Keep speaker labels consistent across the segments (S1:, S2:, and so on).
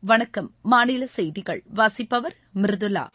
S1: வணக்கம் மாநில செய்திகள் வாசிப்பவர் மிருதுளா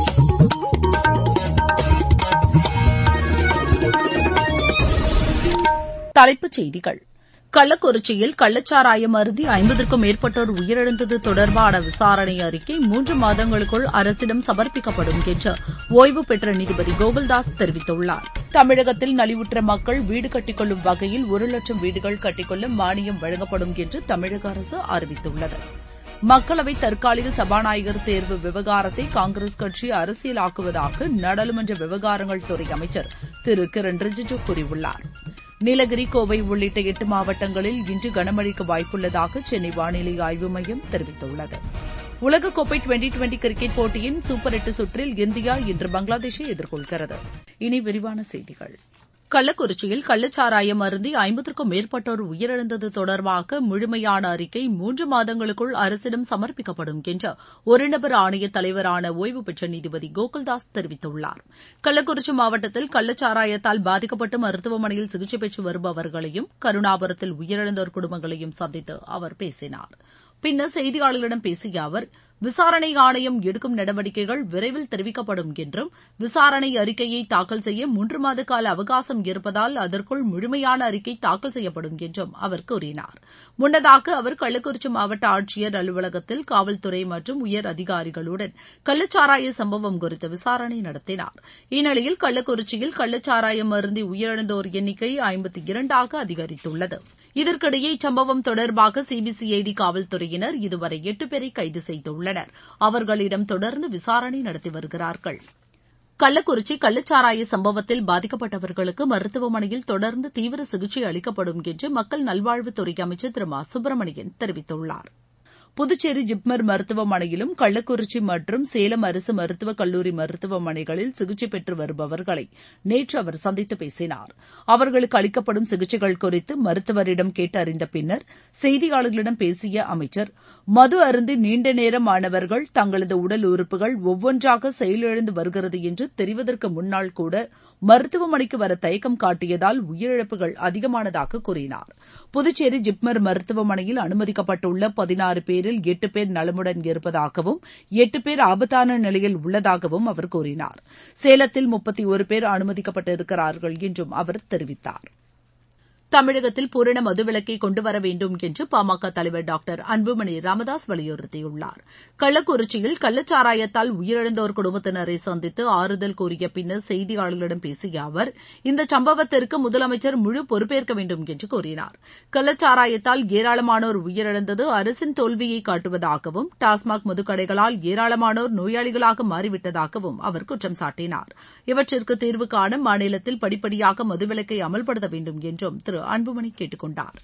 S1: தலைப்புச் செய்திகள் கள்ளக்குறிச்சியில் கள்ளச்சாராயம் அருந்தி ஐம்பதுக்கும் மேற்பட்டோர் உயிரிழந்தது தொடர்பான விசாரணை அறிக்கை மூன்று மாதங்களுக்குள் அரசிடம் சமர்ப்பிக்கப்படும் என்று ஓய்வு பெற்ற நீதிபதி கோகுல்தாஸ் தெரிவித்துள்ளார் தமிழகத்தில் நலிவுற்ற மக்கள் வீடு கட்டிக்கொள்ளும் வகையில் ஒரு லட்சம் வீடுகள் கட்டிக்கொள்ள மானியம் வழங்கப்படும் என்று தமிழக அரசு அறிவித்துள்ளது மக்களவை தற்காலிக சபாநாயகர் தேர்வு விவகாரத்தை காங்கிரஸ் கட்சி அரசியலாக்குவதாக நாடாளுமன்ற விவகாரங்கள் துறை அமைச்சர் திரு கிரண் ரிஜிஜு கூறியுள்ளார் நீலகிரி கோவை உள்ளிட்ட எட்டு மாவட்டங்களில் இன்று கனமழைக்கு வாய்ப்புள்ளதாக சென்னை வானிலை ஆய்வு மையம் தெரிவித்துள்ளது உலகக்கோப்பை டுவெண்டி டுவெண்டி கிரிக்கெட் போட்டியின் சூப்பர் எட்டு சுற்றில் இந்தியா இன்று பங்களாதேஷை எதிர்கொள்கிறது இனி விரிவான செய்திகள் கள்ளக்குறிச்சியில் கள்ளச்சாராயம் அருந்தி ஐம்பதுக்கும் மேற்பட்டோர் உயிரிழந்தது தொடர்பாக முழுமையான அறிக்கை மூன்று மாதங்களுக்குள் அரசிடம் சமர்ப்பிக்கப்படும் என்று ஒருநபர் ஆணைய தலைவரான ஓய்வு பெற்ற நீதிபதி கோகுல்தாஸ் தெரிவித்துள்ளார் கள்ளக்குறிச்சி மாவட்டத்தில் கள்ளச்சாராயத்தால் பாதிக்கப்பட்டு மருத்துவமனையில் சிகிச்சை பெற்று வருபவர்களையும் கருணாபுரத்தில் உயிரிழந்தோர் குடும்பங்களையும் சந்தித்து அவர் பேசினார் பின்னர் செய்தியாளர்களிடம் பேசிய அவர் விசாரணை ஆணையம் எடுக்கும் நடவடிக்கைகள் விரைவில் தெரிவிக்கப்படும் என்றும் விசாரணை அறிக்கையை தாக்கல் செய்ய மூன்று மாத கால அவகாசம் இருப்பதால் அதற்குள் முழுமையான அறிக்கை தாக்கல் செய்யப்படும் என்றும் அவர் கூறினார் முன்னதாக அவர் கள்ளக்குறிச்சி மாவட்ட ஆட்சியர் அலுவலகத்தில் காவல்துறை மற்றும் உயர் அதிகாரிகளுடன் கள்ளச்சாராய சம்பவம் குறித்து விசாரணை நடத்தினார் இந்நிலையில் கள்ளக்குறிச்சியில் கள்ளச்சாராயம் அருந்தி உயிரிழந்தோர் எண்ணிக்கை ஐம்பத்தி இரண்டாக அதிகரித்துள்ளது இதற்கிடையே இச்சம்பவம் தொடர்பாக சிபிசிஐடி காவல்துறையினர் இதுவரை எட்டு பேரை கைது செய்துள்ளனர் அவர்களிடம் தொடர்ந்து விசாரணை நடத்தி வருகிறார்கள் கள்ளக்குறிச்சி கள்ளச்சாராய சம்பவத்தில் பாதிக்கப்பட்டவர்களுக்கு மருத்துவமனையில் தொடர்ந்து தீவிர சிகிச்சை அளிக்கப்படும் என்று மக்கள் நல்வாழ்வுத்துறை அமைச்சர் திரு மா சுப்பிரமணியன் தெரிவித்துள்ளார் புதுச்சேரி ஜிப்மர் மருத்துவமனையிலும் கள்ளக்குறிச்சி மற்றும் சேலம் அரசு மருத்துவக் கல்லூரி மருத்துவமனைகளில் சிகிச்சை பெற்று வருபவர்களை நேற்று அவர் சந்தித்து பேசினார் அவர்களுக்கு அளிக்கப்படும் சிகிச்சைகள் குறித்து மருத்துவரிடம் கேட்டறிந்த பின்னர் செய்தியாளர்களிடம் பேசிய அமைச்சர் மது அருந்தி நீண்ட நேரம் ஆனவர்கள் தங்களது உடல் உறுப்புகள் ஒவ்வொன்றாக செயலிழந்து வருகிறது என்று தெரிவதற்கு முன்னால் கூட மருத்துவமனைக்கு வர தயக்கம் காட்டியதால் உயிரிழப்புகள் அதிகமானதாக கூறினார் புதுச்சேரி ஜிப்மர் மருத்துவமனையில் அனுமதிக்கப்பட்டுள்ள பதினாறு பேரில் எட்டு பேர் நலமுடன் இருப்பதாகவும் எட்டு பேர் ஆபத்தான நிலையில் உள்ளதாகவும் அவர் கூறினார் சேலத்தில் முப்பத்தி ஒரு பேர் அனுமதிக்கப்பட்டிருக்கிறார்கள் என்றும் அவர் தெரிவித்தார் தமிழகத்தில் பூரண மதுவிலக்கை கொண்டுவர வேண்டும் என்று பாமக தலைவர் டாக்டர் அன்புமணி ராமதாஸ் வலியுறுத்தியுள்ளார் கள்ளக்குறிச்சியில் கள்ளச்சாராயத்தால் உயிரிழந்தோர் குடும்பத்தினரை சந்தித்து ஆறுதல் கூறிய பின்னர் செய்தியாளர்களிடம் பேசிய அவர் இந்த சம்பவத்திற்கு முதலமைச்சர் முழு பொறுப்பேற்க வேண்டும் என்று கூறினார் கள்ளச்சாராயத்தால் ஏராளமானோர் உயிரிழந்தது அரசின் தோல்வியை காட்டுவதாகவும் டாஸ்மாக் மதுக்கடைகளால் ஏராளமானோர் நோயாளிகளாக மாறிவிட்டதாகவும் அவர் குற்றம் சாட்டினார் இவற்றிற்கு தீர்வு காண மாநிலத்தில் படிப்படியாக மதுவிலக்கை அமல்படுத்த வேண்டும் என்றும் திரு அன்புமணி கேட்டுக் கொண்டார்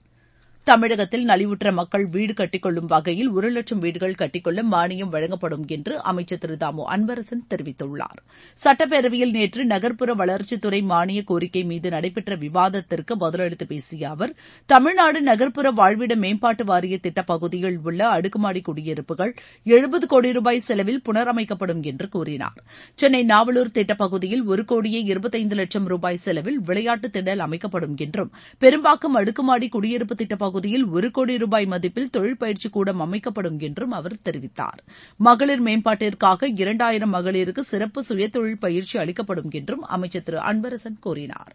S1: தமிழகத்தில் நலிவுற்ற மக்கள் வீடு கட்டிக்கொள்ளும் வகையில் ஒரு லட்சம் வீடுகள் கட்டிக்கொள்ள மானியம் வழங்கப்படும் என்று அமைச்சர் திரு தாமு அன்பரசன் தெரிவித்துள்ளார் சட்டப்பேரவையில் நேற்று நகர்ப்புற வளர்ச்சித்துறை மானிய கோரிக்கை மீது நடைபெற்ற விவாதத்திற்கு பதிலளித்து பேசிய அவர் தமிழ்நாடு நகர்ப்புற வாழ்விட மேம்பாட்டு வாரிய திட்டப் பகுதியில் உள்ள அடுக்குமாடி குடியிருப்புகள் எழுபது கோடி ரூபாய் செலவில் புனரமைக்கப்படும் என்று கூறினார் சென்னை நாவலூர் திட்டப் பகுதியில் ஒரு கோடியே இருபத்தைந்து லட்சம் ரூபாய் செலவில் விளையாட்டு திடல் அமைக்கப்படும் என்றும் பெரும்பாக்கம் அடுக்குமாடி குடியிருப்பு திட்டப் பகுதியில் ஒரு கோடி ரூபாய் மதிப்பில் தொழில் பயிற்சி கூடம் அமைக்கப்படும் என்றும் அவர் தெரிவித்தார் மகளிர் மேம்பாட்டிற்காக இரண்டாயிரம் மகளிருக்கு சிறப்பு சுயதொழில் பயிற்சி அளிக்கப்படும் என்றும் அமைச்சர் திரு அன்பரசன் கூறினார்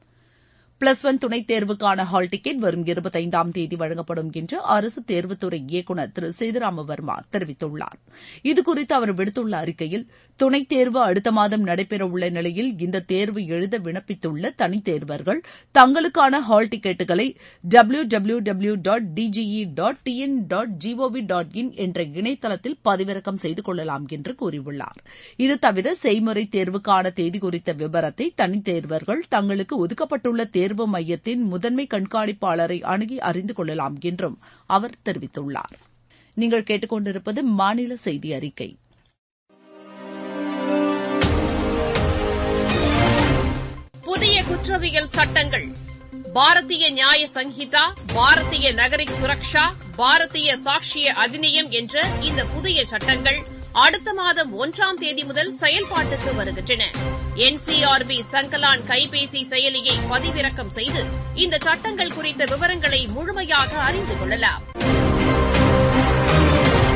S1: பிளஸ் ஒன் துணைத் தேர்வுக்கான ஹால் டிக்கெட் வரும் இருபத்தைந்தாம் தேதி வழங்கப்படும் என்று அரசு தேர்வுத்துறை இயக்குநர் திரு சேதுராம வர்மா தெரிவித்துள்ளார் இதுகுறித்து அவர் விடுத்துள்ள அறிக்கையில் துணைத் தேர்வு அடுத்த மாதம் நடைபெறவுள்ள நிலையில் இந்த தேர்வு எழுத விண்ணப்பித்துள்ள தனித் தேர்வர்கள் தங்களுக்கான ஹால் டிக்கெட்டுகளை W W W dot DGE dot TN dot GOV dot in என்ற இணையதளத்தில் பதிவிறக்கம் செய்து கொள்ளலாம் என்று கூறியுள்ளார் இது தவிர செய்முறை தேர்வுக்கான தேதி குறித்த விவரத்தை தனித் தேர்வர்கள் தங்களுக்கு ஒதுக்கப்பட்டுள்ள தேர்வு மையத்தின் முதன்மை கண்காணிப்பாளரை அணுகி அறிந்து கொள்ளலாம் என்றும் அவர் தெரிவித்துள்ளார் நீங்கள் கேட்டுக்கொண்டிருப்பது மாநில செய்தி அறிக்கை
S2: புதிய குற்றவியல் சட்டங்கள் பாரதிய நியாய சங்கீதா பாரதிய நகரிக் சுரக்ஷா பாரதிய சாட்சிய அதிநியம் என்ற இந்த புதிய சட்டங்கள் அடுத்த மாதம் ஒன்றாம் தேதி முதல் செயல்பாட்டுக்கு வருகின்றன என்சிஆர்பி சங்கலான் கைபேசி செயலியை பதிவிறக்கம் செய்து இந்த சட்டங்கள் குறித்த விவரங்களை முழுமையாக அறிந்து கொள்ளலாம்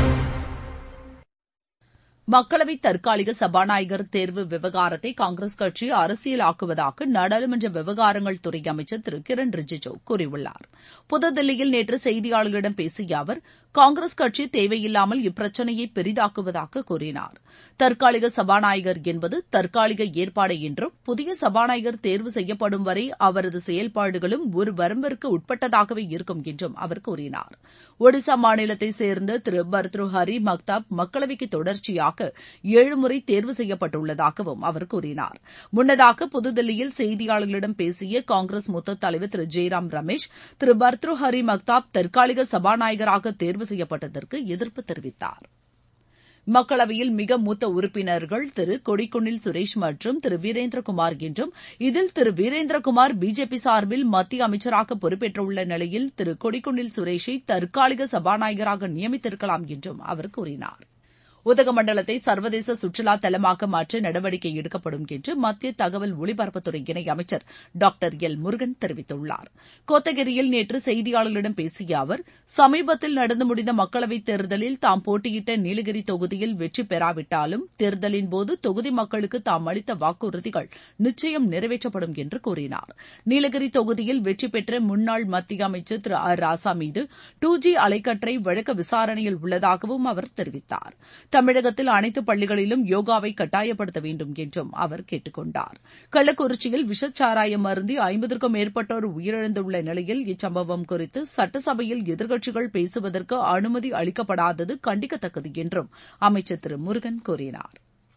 S1: மக்களவை தற்காலிக சபாநாயகர் தேர்வு விவகாரத்தை காங்கிரஸ் கட்சி அரசியலாக்குவதாக நாடாளுமன்ற விவகாரங்கள் துறை அமைச்சர் திரு கிரண் ரிஜிஜு கூறியுள்ளார் புதுதில்லியில் நேற்று செய்தியாளர்களிடம் பேசிய அவர் காங்கிரஸ் கட்சி தேவையில்லாமல் இப்பிரச்சினையை பெரிதாக்குவதாக கூறினார் தற்காலிக சபாநாயகர் என்பது தற்காலிக ஏற்பாடு என்றும் புதிய சபாநாயகர் தேர்வு செய்யப்படும் வரை அவரது செயல்பாடுகளும் ஒரு வரம்பிற்கு உட்பட்டதாகவே இருக்கும் என்றும் அவர் கூறினார் ஒடிசா மாநிலத்தை சேர்ந்த திரு பர்த்ருஹரி மக்தாப் மக்களவைக்கு தொடர்ச்சியாக ஏழு முறை தேர்வு செய்யப்பட்டுள்ளதாகவும் அவர் கூறினார் முன்னதாக புதுதில்லியில் செய்தியாளர்களிடம் பேசிய காங்கிரஸ் மூத்த தலைவர் திரு ஜெய்ராம் ரமேஷ் திரு பர்த்ருஹரி மக்தாப் தற்காலிக சபாநாயகராக தேர்வு செய்யப்பட்டதற்கு எதிர்ப்பு தெரிவித்தார் மக்களவையில் மிக மூத்த உறுப்பினர்கள் திரு கொடிக்குன்னில் சுரேஷ் மற்றும் திரு வீரேந்திரகுமார் என்றும் இதில் திரு வீரேந்திரகுமார் பிஜேபி சார்பில் மத்திய அமைச்சராக பொறுப்பேற்றுள்ள நிலையில் திரு கொடிக்குன்னில் சுரேஷை தற்காலிக சபாநாயகராக நியமித்திருக்கலாம் என்றும் அவர் கூறினார் உதகமண்டலத்தை சர்வதேச சுற்றுலா தலமாக மாற்ற நடவடிக்கை எடுக்கப்படும் என்று மத்திய தகவல் ஒலிபரப்புத்துறை இணையமைச்சர் டாக்டர் எல் முருகன் தெரிவித்துள்ளார் கோத்தகிரியில் நேற்று செய்தியாளர்களிடம் பேசிய அவர் சமீபத்தில் நடந்து முடிந்த மக்களவைத் தேர்தலில் தாம் போட்டியிட்ட நீலகிரி தொகுதியில் வெற்றி பெறாவிட்டாலும் தேர்தலின் போது தொகுதி மக்களுக்கு தாம் அளித்த வாக்குறுதிகள் நிச்சயம் நிறைவேற்றப்படும் என்று கூறினார் நீலகிரி தொகுதியில் வெற்றி பெற்ற முன்னாள் மத்திய அமைச்சர் திரு ஆர் ராசா மீது டூ ஜி அலைக்கற்றை வழக்கு விசாரணையில் உள்ளதாகவும் அவர் தெரிவித்தார் தமிழகத்தில் அனைத்து பள்ளிகளிலும் யோகாவை கட்டாயப்படுத்த வேண்டும் என்றும் அவர் கேட்டுக் கொண்டார் கள்ளக்குறிச்சியில் விஷச்சாராயம் அருந்தி ஐம்பதற்கும் மேற்பட்டோர் உயிரிழந்துள்ள நிலையில் இச்சம்பவம் குறித்து சட்டசபையில் எதிர்க்கட்சிகள் பேசுவதற்கு அனுமதி அளிக்கப்படாதது கண்டிக்கத்தக்கது என்றும் அமைச்சர் திரு முருகன் கூறினார்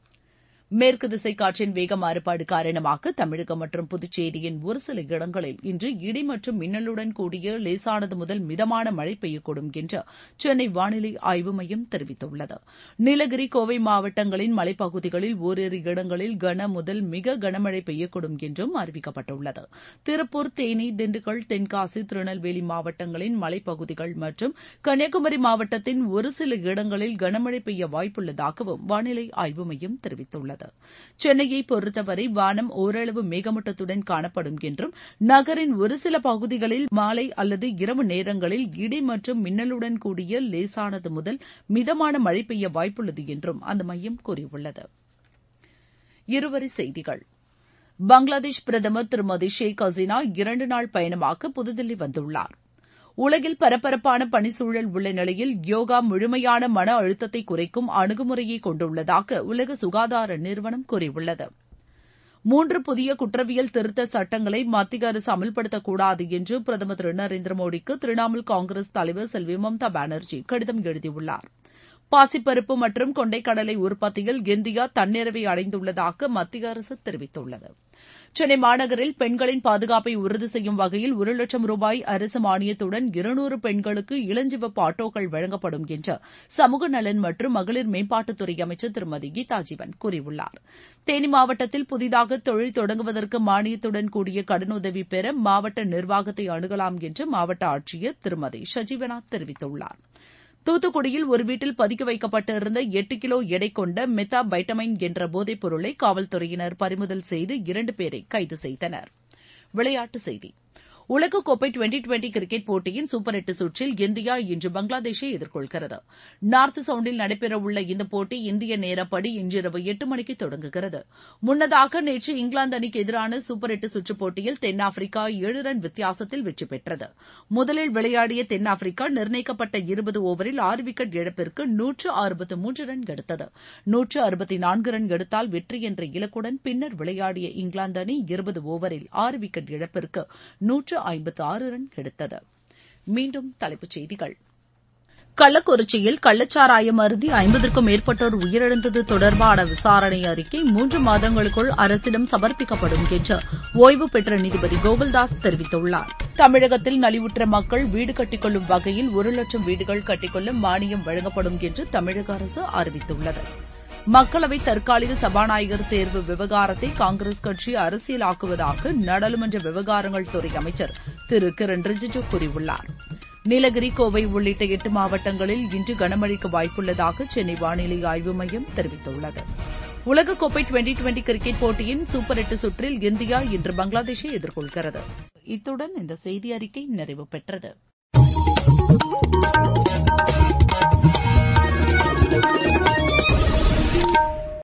S1: மேற்கு திசை காற்றின் வேக மாறுபாடு காரணமாக தமிழகம் மற்றும் புதுச்சேரியின் ஒரு சில இடங்களில் இன்று இடி மற்றும் மின்னலுடன் கூடிய லேசானது முதல் மிதமான மழை பெய்யக்கூடும் என்று சென்னை வானிலை ஆய்வு மையம் தெரிவித்துள்ளது நீலகிரி கோவை மாவட்டங்களின் மலைப்பகுதிகளில் ஓரிரு இடங்களில் கன முதல் மிக கனமழை பெய்யக்கூடும் என்றும் அறிவிக்கப்பட்டுள்ளது திருப்பூர் தேனி திண்டுக்கல் தென்காசி திருநெல்வேலி மாவட்டங்களின் மலைப்பகுதிகள் மற்றும் கன்னியாகுமரி மாவட்டத்தின் ஒரு சில இடங்களில் கனமழை பெய்ய வாய்ப்புள்ளதாகவும் வானிலை ஆய்வு மையம் தெரிவித்துள்ளது உள்ளது சென்னையை பொறுத்தவரை வானம் ஓரளவு மேகமூட்டத்துடன் காணப்படும் என்றும் நகரின் ஒரு சில பகுதிகளில் மாலை அல்லது இரவு நேரங்களில் இடி மற்றும் மின்னலுடன் கூடிய லேசானது முதல் மிதமான மழை பெய்ய வாய்ப்புள்ளது என்றும் அந்த மையம் கூறியுள்ளது இருவரி செய்திகள் பங்களாதேஷ் பிரதமர் திருமதி ஷேக் ஹசீனா இரண்டு நாள் பயணமாக புதுதில்லி வந்துள்ளார் உலகில் பரபரப்பான பணிச்சூழல் உள்ள நிலையில் யோகா முழுமையான மன அழுத்தத்தை குறைக்கும் அணுகுமுறையை கொண்டுள்ளதாக உலக சுகாதார நிறுவனம் கூறியுள்ளது மூன்று புதிய குற்றவியல் திருத்த சட்டங்களை மத்திய அரசு அமல்படுத்தக்கூடாது என்று பிரதமர் திரு நரேந்திர மோடிக்கு திரிணாமுல் காங்கிரஸ் தலைவர் செல்வி மம்தா பானர்ஜி கடிதம் எழுதியுள்ளார் பாசிப்பருப்பு மற்றும் கொண்டைக்கடலை உற்பத்தியில் இந்தியா தன்னிறைவை அடைந்துள்ளதாக மத்திய அரசு தெரிவித்துள்ளது சென்னை மாநகரில் பெண்களின் பாதுகாப்பை உறுதி செய்யும் வகையில் ஒரு லட்சம் ரூபாய் அரசு மானியத்துடன் இருநூறு பெண்களுக்கு இளஞ்சிவப்பு ஆட்டோக்கள் வழங்கப்படும் என்று சமூக நலன் மற்றும் மகளிர் மேம்பாட்டுத்துறை அமைச்சர் திருமதி கீதா ஜீவன் கூறியுள்ளார் தேனி மாவட்டத்தில் புதிதாக தொழில் தொடங்குவதற்கு மானியத்துடன் கூடிய கடனுதவி பெற மாவட்ட நிர்வாகத்தை அணுகலாம் என்று மாவட்ட ஆட்சியர் திருமதி ஷஜீவனா தெரிவித்துள்ளார் தூத்துக்குடியில் ஒரு வீட்டில் பதுக்கி வைக்கப்பட்டிருந்த எட்டு கிலோ எடை கொண்ட மெத்தா பைட்டமைன் என்ற போதைப் பொருளை காவல்துறையினர் பறிமுதல் செய்து இரண்டு பேரை கைது செய்தனர் விளையாட்டுச் செய்தி உலகக்கோப்பை டுவெண்டி டுவெண்டி கிரிக்கெட் போட்டியின் சூப்பர் எட்டு சுற்றில் இந்தியா இன்று பங்களாதேஷை எதிர்கொள்கிறது நார்த் சவுண்டில் நடைபெறவுள்ள இந்த போட்டி இந்திய நேரப்படி இன்றிரவு எட்டு மணிக்கு தொடங்குகிறது முன்னதாக நேற்று இங்கிலாந்து அணிக்கு எதிரான சூப்பர் எட்டு சுற்றுப் போட்டியில் தென்னாப்பிரிக்கா ஏழு ரன் வித்தியாசத்தில் வெற்றி பெற்றது முதலில் விளையாடிய தென்னாப்பிரிக்கா நிர்ணயிக்கப்பட்ட இருபது ஓவரில் ஆறு விக்கெட் இழப்பிற்கு நூற்று அறுபத்து மூன்று ரன் எடுத்தது நூற்று அறுபத்தி நான்கு ரன் எடுத்தால் வெற்றி என்ற இலக்குடன் பின்னர் விளையாடிய இங்கிலாந்து அணி இருபது ஓவரில் ஆறு விக்கெட் இழப்பிற்கு நூற்று ஐம்பத்து ஆறு ரன் எடுத்தது மீண்டும் தலைப்புச் செய்திகள் கள்ளக்குறிச்சியில் கள்ளச்சாராயம் அருந்தி ஐம்பதற்கும் மேற்பட்டோர் உயிரிழந்தது தொடர்பான விசாரணை அறிக்கை மூன்று மாதங்களுக்குள் அரசிடம் சமர்ப்பிக்கப்படும் என்று ஓய்வு பெற்ற நீதிபதி கோகுல்தாஸ் தெரிவித்துள்ளார் தமிழகத்தில் நலிவுற்ற மக்கள் வீடு கட்டிக்கொள்ளும் வகையில் ஒரு லட்சம் வீடுகள் கட்டிக்கொள்ள மானியம் வழங்கப்படும் என்று தமிழக அரசு அறிவித்துள்ளது மக்களவை தற்காலிக சபாநாயகர் தேர்வு விவகாரத்தை காங்கிரஸ் கட்சி அரசியலாக்குவதாக நாடாளுமன்ற விவகாரங்கள் துறை அமைச்சர் திரு கிரண் ரிஜிஜு கூறியுள்ளார் நீலகிரி கோவை உள்ளிட்ட எட்டு மாவட்டங்களில் இன்று கனமழைக்கு வாய்ப்புள்ளதாக சென்னை வானிலை ஆய்வு மையம் தெரிவித்துள்ளது உலகக்கோப்பை டுவெண்டி டுவெண்டி கிரிக்கெட் போட்டியின் சூப்பர் எட்டு சுற்றில் இந்தியா இன்று பங்களாதேஷை எதிர்கொள்கிறது இத்துடன் இந்த செய்தி அறிக்கை நிறைவு பெற்றது